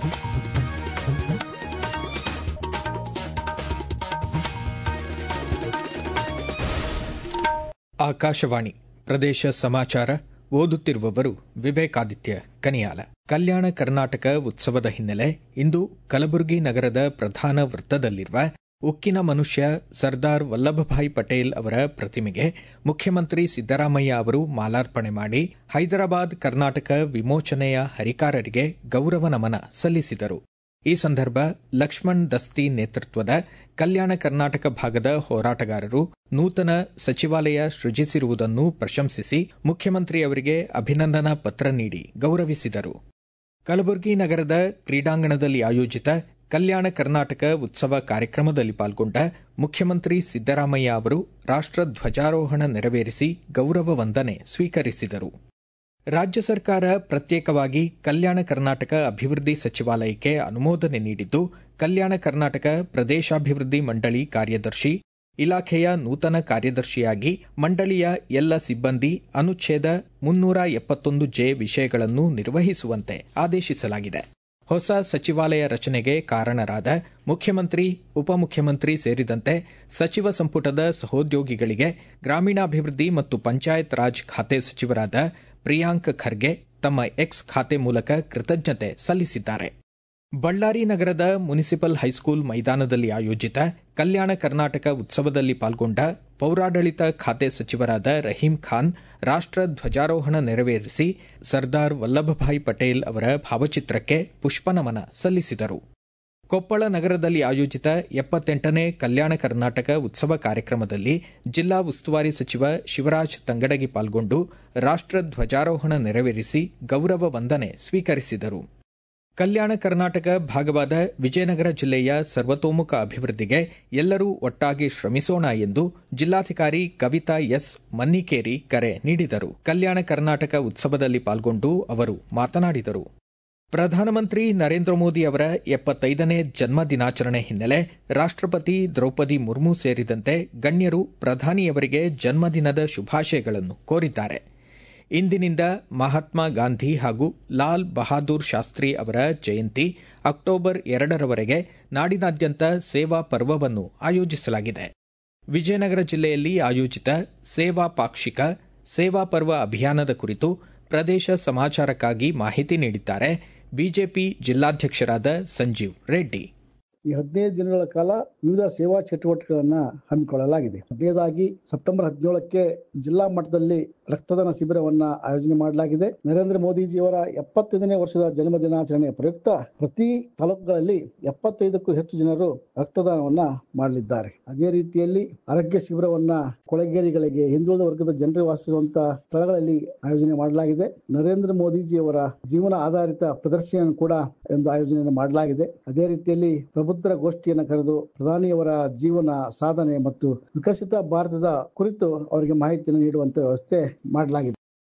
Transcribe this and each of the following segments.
ಆಕಾಶವಾಣಿ ಪ್ರದೇಶ ಸಮಾಚಾರ ಓದುತ್ತಿರುವವರು ವಿವೇಕಾದಿತ್ಯ ಕನಿಯಾಲ ಕಲ್ಯಾಣ ಕರ್ನಾಟಕ ಉತ್ಸವದ ಹಿನ್ನೆಲೆ ಇಂದು ಕಲಬುರಗಿ ನಗರದ ಪ್ರಧಾನ ವೃತ್ತದಲ್ಲಿರುವ ಉಕ್ಕಿನ ಮನುಷ್ಯ ಸರ್ದಾರ್ ವಲ್ಲಭಭಾಯಿ ಪಟೇಲ್ ಅವರ ಪ್ರತಿಮೆಗೆ ಮುಖ್ಯಮಂತ್ರಿ ಸಿದ್ದರಾಮಯ್ಯ ಅವರು ಮಾಲಾರ್ಪಣೆ ಮಾಡಿ ಹೈದರಾಬಾದ್ ಕರ್ನಾಟಕ ವಿಮೋಚನೆಯ ಹರಿಕಾರರಿಗೆ ಗೌರವ ನಮನ ಸಲ್ಲಿಸಿದರು ಈ ಸಂದರ್ಭ ಲಕ್ಷ್ಮಣ್ ದಸ್ತಿ ನೇತೃತ್ವದ ಕಲ್ಯಾಣ ಕರ್ನಾಟಕ ಭಾಗದ ಹೋರಾಟಗಾರರು ನೂತನ ಸಚಿವಾಲಯ ಸೃಜಿಸಿರುವುದನ್ನು ಪ್ರಶಂಸಿಸಿ ಮುಖ್ಯಮಂತ್ರಿಯವರಿಗೆ ಅಭಿನಂದನಾ ಪತ್ರ ನೀಡಿ ಗೌರವಿಸಿದರು ಕಲಬುರಗಿ ನಗರದ ಕ್ರೀಡಾಂಗಣದಲ್ಲಿ ಆಯೋಜಿತ ಕಲ್ಯಾಣ ಕರ್ನಾಟಕ ಉತ್ಸವ ಕಾರ್ಯಕ್ರಮದಲ್ಲಿ ಪಾಲ್ಗೊಂಡ ಮುಖ್ಯಮಂತ್ರಿ ಸಿದ್ದರಾಮಯ್ಯ ಅವರು ರಾಷ್ಟ ಧ್ವಜಾರೋಹಣ ನೆರವೇರಿಸಿ ಗೌರವ ವಂದನೆ ಸ್ವೀಕರಿಸಿದರು ರಾಜ್ಯ ಸರ್ಕಾರ ಪ್ರತ್ಯೇಕವಾಗಿ ಕಲ್ಯಾಣ ಕರ್ನಾಟಕ ಅಭಿವೃದ್ಧಿ ಸಚಿವಾಲಯಕ್ಕೆ ಅನುಮೋದನೆ ನೀಡಿದ್ದು ಕಲ್ಯಾಣ ಕರ್ನಾಟಕ ಪ್ರದೇಶಾಭಿವೃದ್ಧಿ ಮಂಡಳಿ ಕಾರ್ಯದರ್ಶಿ ಇಲಾಖೆಯ ನೂತನ ಕಾರ್ಯದರ್ಶಿಯಾಗಿ ಮಂಡಳಿಯ ಎಲ್ಲ ಸಿಬ್ಬಂದಿ ಅನುಚ್ಛೇದ ಮುನ್ನೂರ ಎಪ್ಪತ್ತೊಂದು ಜೆ ವಿಷಯಗಳನ್ನು ನಿರ್ವಹಿಸುವಂತೆ ಆದೇಶಿಸಲಾಗಿದೆ ಹೊಸ ಸಚಿವಾಲಯ ರಚನೆಗೆ ಕಾರಣರಾದ ಮುಖ್ಯಮಂತ್ರಿ ಉಪಮುಖ್ಯಮಂತ್ರಿ ಸೇರಿದಂತೆ ಸಚಿವ ಸಂಪುಟದ ಸಹೋದ್ಯೋಗಿಗಳಿಗೆ ಗ್ರಾಮೀಣಾಭಿವೃದ್ಧಿ ಮತ್ತು ಪಂಚಾಯತ್ ರಾಜ್ ಖಾತೆ ಸಚಿವರಾದ ಪ್ರಿಯಾಂಕ್ ಖರ್ಗೆ ತಮ್ಮ ಎಕ್ಸ್ ಖಾತೆ ಮೂಲಕ ಕೃತಜ್ಞತೆ ಸಲ್ಲಿಸಿದ್ದಾರೆ ಬಳ್ಳಾರಿ ನಗರದ ಮುನಿಸಿಪಲ್ ಹೈಸ್ಕೂಲ್ ಮೈದಾನದಲ್ಲಿ ಆಯೋಜಿತ ಕಲ್ಯಾಣ ಕರ್ನಾಟಕ ಉತ್ಸವದಲ್ಲಿ ಪಾಲ್ಗೊಂಡ ಪೌರಾಡಳಿತ ಖಾತೆ ಸಚಿವರಾದ ರಹೀಂ ಖಾನ್ ರಾಷ್ಟ ಧ್ವಜಾರೋಹಣ ನೆರವೇರಿಸಿ ಸರ್ದಾರ್ ವಲ್ಲಭಭಾಯಿ ಪಟೇಲ್ ಅವರ ಭಾವಚಿತ್ರಕ್ಕೆ ಪುಷ್ಪನಮನ ಸಲ್ಲಿಸಿದರು ಕೊಪ್ಪಳ ನಗರದಲ್ಲಿ ಆಯೋಜಿತ ಎಪ್ಪತ್ತೆಂಟನೇ ಕಲ್ಯಾಣ ಕರ್ನಾಟಕ ಉತ್ಸವ ಕಾರ್ಯಕ್ರಮದಲ್ಲಿ ಜಿಲ್ಲಾ ಉಸ್ತುವಾರಿ ಸಚಿವ ಶಿವರಾಜ್ ತಂಗಡಗಿ ಪಾಲ್ಗೊಂಡು ರಾಷ್ಟ ಧ್ವಜಾರೋಹಣ ನೆರವೇರಿಸಿ ಗೌರವ ವಂದನೆ ಸ್ವೀಕರಿಸಿದರು ಕಲ್ಯಾಣ ಕರ್ನಾಟಕ ಭಾಗವಾದ ವಿಜಯನಗರ ಜಿಲ್ಲೆಯ ಸರ್ವತೋಮುಖ ಅಭಿವೃದ್ಧಿಗೆ ಎಲ್ಲರೂ ಒಟ್ಟಾಗಿ ಶ್ರಮಿಸೋಣ ಎಂದು ಜಿಲ್ಲಾಧಿಕಾರಿ ಕವಿತಾ ಎಸ್ ಮನ್ನಿಕೇರಿ ಕರೆ ನೀಡಿದರು ಕಲ್ಯಾಣ ಕರ್ನಾಟಕ ಉತ್ಸವದಲ್ಲಿ ಪಾಲ್ಗೊಂಡು ಅವರು ಮಾತನಾಡಿದರು ಪ್ರಧಾನಮಂತ್ರಿ ನರೇಂದ್ರ ಮೋದಿ ಅವರ ಎಪ್ಪತ್ತೈದನೇ ಜನ್ಮ ದಿನಾಚರಣೆ ಹಿನ್ನೆಲೆ ರಾಷ್ಟಪತಿ ದ್ರೌಪದಿ ಮುರ್ಮು ಸೇರಿದಂತೆ ಗಣ್ಯರು ಪ್ರಧಾನಿಯವರಿಗೆ ಜನ್ಮದಿನದ ಶುಭಾಶಯಗಳನ್ನು ಕೋರಿದ್ದಾರೆ ಇಂದಿನಿಂದ ಮಹಾತ್ಮ ಗಾಂಧಿ ಹಾಗೂ ಲಾಲ್ ಬಹಾದೂರ್ ಶಾಸ್ತ್ರಿ ಅವರ ಜಯಂತಿ ಅಕ್ಟೋಬರ್ ಎರಡರವರೆಗೆ ನಾಡಿನಾದ್ಯಂತ ಸೇವಾ ಪರ್ವವನ್ನು ಆಯೋಜಿಸಲಾಗಿದೆ ವಿಜಯನಗರ ಜಿಲ್ಲೆಯಲ್ಲಿ ಆಯೋಜಿತ ಸೇವಾ ಪಾಕ್ಷಿಕ ಸೇವಾ ಪರ್ವ ಅಭಿಯಾನದ ಕುರಿತು ಪ್ರದೇಶ ಸಮಾಚಾರಕ್ಕಾಗಿ ಮಾಹಿತಿ ನೀಡಿದ್ದಾರೆ ಬಿಜೆಪಿ ಜಿಲ್ಲಾಧ್ಯಕ್ಷರಾದ ಸಂಜೀವ್ ರೆಡ್ಡಿ ಈ ಹದಿನೈದು ದಿನಗಳ ಕಾಲ ವಿವಿಧ ಸೇವಾ ಚಟುವಟಿಕೆಗಳನ್ನ ಹಮ್ಮಿಕೊಳ್ಳಲಾಗಿದೆ ಹದಿನೈದಾಗಿ ಸೆಪ್ಟೆಂಬರ್ ಹದಿನೇಳಕ್ಕೆ ಜಿಲ್ಲಾ ಮಟ್ಟದಲ್ಲಿ ರಕ್ತದಾನ ಶಿಬಿರವನ್ನ ಆಯೋಜನೆ ಮಾಡಲಾಗಿದೆ ನರೇಂದ್ರ ಮೋದಿಜಿಯವರ ಎಪ್ಪತ್ತೈದನೇ ವರ್ಷದ ಜನ್ಮ ದಿನಾಚರಣೆಯ ಪ್ರಯುಕ್ತ ಪ್ರತಿ ತಾಲೂಕುಗಳಲ್ಲಿ ಎಪ್ಪತ್ತೈದಕ್ಕೂ ಹೆಚ್ಚು ಜನರು ರಕ್ತದಾನವನ್ನ ಮಾಡಲಿದ್ದಾರೆ ಅದೇ ರೀತಿಯಲ್ಲಿ ಆರೋಗ್ಯ ಶಿಬಿರವನ್ನ ಕೊಳಗೇರಿಗಳಿಗೆ ಹಿಂದುಳಿದ ವರ್ಗದ ಜನರು ವಾಸಿಸುವಂತಹ ಸ್ಥಳಗಳಲ್ಲಿ ಆಯೋಜನೆ ಮಾಡಲಾಗಿದೆ ನರೇಂದ್ರ ಮೋದಿಜಿಯವರ ಜೀವನ ಆಧಾರಿತ ಪ್ರದರ್ಶನ ಕೂಡ ಒಂದು ಆಯೋಜನೆಯನ್ನು ಮಾಡಲಾಗಿದೆ ಅದೇ ರೀತಿಯಲ್ಲಿ ಪ್ರಬುದ್ಧರ ಗೋಷ್ಠಿಯನ್ನು ಕರೆದು ಪ್ರಧಾನಿಯವರ ಜೀವನ ಸಾಧನೆ ಮತ್ತು ವಿಕಸಿತ ಭಾರತದ ಕುರಿತು ಅವರಿಗೆ ಮಾಹಿತಿಯನ್ನು ನೀಡುವಂತ ವ್ಯವಸ್ಥೆ ಮಾಡಲಾಗಿದೆ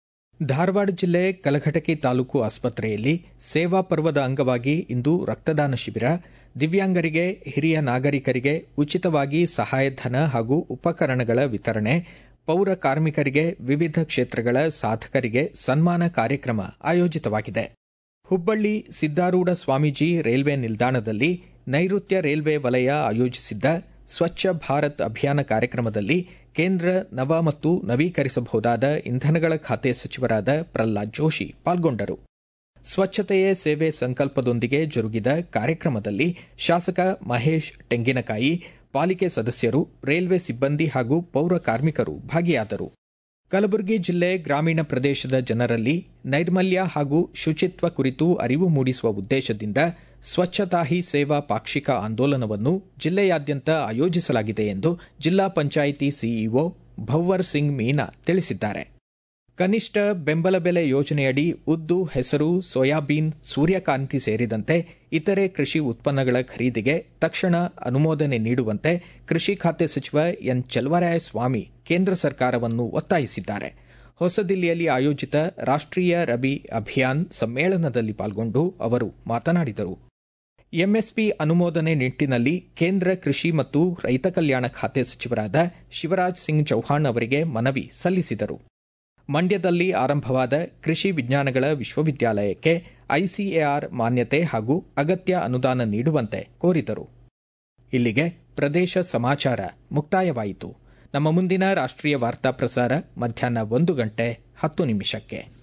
ಧಾರವಾಡ ಜಿಲ್ಲೆ ಕಲಘಟಕಿ ತಾಲೂಕು ಆಸ್ಪತ್ರೆಯಲ್ಲಿ ಸೇವಾ ಪರ್ವದ ಅಂಗವಾಗಿ ಇಂದು ರಕ್ತದಾನ ಶಿಬಿರ ದಿವ್ಯಾಂಗರಿಗೆ ಹಿರಿಯ ನಾಗರಿಕರಿಗೆ ಉಚಿತವಾಗಿ ಸಹಾಯಧನ ಹಾಗೂ ಉಪಕರಣಗಳ ವಿತರಣೆ ಪೌರ ಕಾರ್ಮಿಕರಿಗೆ ವಿವಿಧ ಕ್ಷೇತ್ರಗಳ ಸಾಧಕರಿಗೆ ಸನ್ಮಾನ ಕಾರ್ಯಕ್ರಮ ಆಯೋಜಿತವಾಗಿದೆ ಹುಬ್ಬಳ್ಳಿ ಸಿದ್ದಾರೂಢ ಸ್ವಾಮೀಜಿ ರೈಲ್ವೆ ನಿಲ್ದಾಣದಲ್ಲಿ ನೈಋತ್ಯ ರೈಲ್ವೆ ವಲಯ ಆಯೋಜಿಸಿದ್ದ ಸ್ವಚ್ಛ ಭಾರತ್ ಅಭಿಯಾನ ಕಾರ್ಯಕ್ರಮದಲ್ಲಿ ಕೇಂದ್ರ ನವ ಮತ್ತು ನವೀಕರಿಸಬಹುದಾದ ಇಂಧನಗಳ ಖಾತೆ ಸಚಿವರಾದ ಪ್ರಹ್ಲಾದ್ ಜೋಶಿ ಪಾಲ್ಗೊಂಡರು ಸ್ವಚ್ಛತೆಯೇ ಸೇವೆ ಸಂಕಲ್ಪದೊಂದಿಗೆ ಜರುಗಿದ ಕಾರ್ಯಕ್ರಮದಲ್ಲಿ ಶಾಸಕ ಮಹೇಶ್ ತೆಂಗಿನಕಾಯಿ ಪಾಲಿಕೆ ಸದಸ್ಯರು ರೈಲ್ವೆ ಸಿಬ್ಬಂದಿ ಹಾಗೂ ಪೌರ ಕಾರ್ಮಿಕರು ಭಾಗಿಯಾದರು ಕಲಬುರಗಿ ಜಿಲ್ಲೆ ಗ್ರಾಮೀಣ ಪ್ರದೇಶದ ಜನರಲ್ಲಿ ನೈರ್ಮಲ್ಯ ಹಾಗೂ ಶುಚಿತ್ವ ಕುರಿತು ಅರಿವು ಮೂಡಿಸುವ ಉದ್ದೇಶದಿಂದ ಸ್ವಚ್ಛತಾ ಹಿ ಸೇವಾ ಪಾಕ್ಷಿಕ ಆಂದೋಲನವನ್ನು ಜಿಲ್ಲೆಯಾದ್ಯಂತ ಆಯೋಜಿಸಲಾಗಿದೆ ಎಂದು ಜಿಲ್ಲಾ ಪಂಚಾಯಿತಿ ಸಿಇಒ ಭವ್ವರ್ ಸಿಂಗ್ ಮೀನಾ ತಿಳಿಸಿದ್ದಾರೆ ಕನಿಷ್ಠ ಬೆಂಬಲ ಬೆಲೆ ಯೋಜನೆಯಡಿ ಉದ್ದು ಹೆಸರು ಸೋಯಾಬೀನ್ ಸೂರ್ಯಕಾಂತಿ ಸೇರಿದಂತೆ ಇತರೆ ಕೃಷಿ ಉತ್ಪನ್ನಗಳ ಖರೀದಿಗೆ ತಕ್ಷಣ ಅನುಮೋದನೆ ನೀಡುವಂತೆ ಕೃಷಿ ಖಾತೆ ಸಚಿವ ಎನ್ ಸ್ವಾಮಿ ಕೇಂದ್ರ ಸರ್ಕಾರವನ್ನು ಒತ್ತಾಯಿಸಿದ್ದಾರೆ ಹೊಸದಿಲ್ಲಿಯಲ್ಲಿ ಆಯೋಜಿತ ರಾಷ್ಟ್ರೀಯ ರಬಿ ಅಭಿಯಾನ್ ಸಮ್ಮೇಳನದಲ್ಲಿ ಪಾಲ್ಗೊಂಡು ಅವರು ಮಾತನಾಡಿದರು ಎಂಎಸ್ಪಿ ಅನುಮೋದನೆ ನಿಟ್ಟಿನಲ್ಲಿ ಕೇಂದ್ರ ಕೃಷಿ ಮತ್ತು ರೈತ ಕಲ್ಯಾಣ ಖಾತೆ ಸಚಿವರಾದ ಶಿವರಾಜ್ ಸಿಂಗ್ ಚೌಹಾಣ್ ಅವರಿಗೆ ಮನವಿ ಸಲ್ಲಿಸಿದರು ಮಂಡ್ಯದಲ್ಲಿ ಆರಂಭವಾದ ಕೃಷಿ ವಿಜ್ಞಾನಗಳ ವಿಶ್ವವಿದ್ಯಾಲಯಕ್ಕೆ ಐಸಿಎಆರ್ ಮಾನ್ಯತೆ ಹಾಗೂ ಅಗತ್ಯ ಅನುದಾನ ನೀಡುವಂತೆ ಕೋರಿದರು ಇಲ್ಲಿಗೆ ಪ್ರದೇಶ ಸಮಾಚಾರ ಮುಕ್ತಾಯವಾಯಿತು ನಮ್ಮ ಮುಂದಿನ ರಾಷ್ಟ್ರೀಯ ವಾರ್ತಾ ಪ್ರಸಾರ ಮಧ್ಯಾಹ್ನ ಒಂದು ಗಂಟೆ ಹತ್ತು ನಿಮಿಷಕ್ಕೆ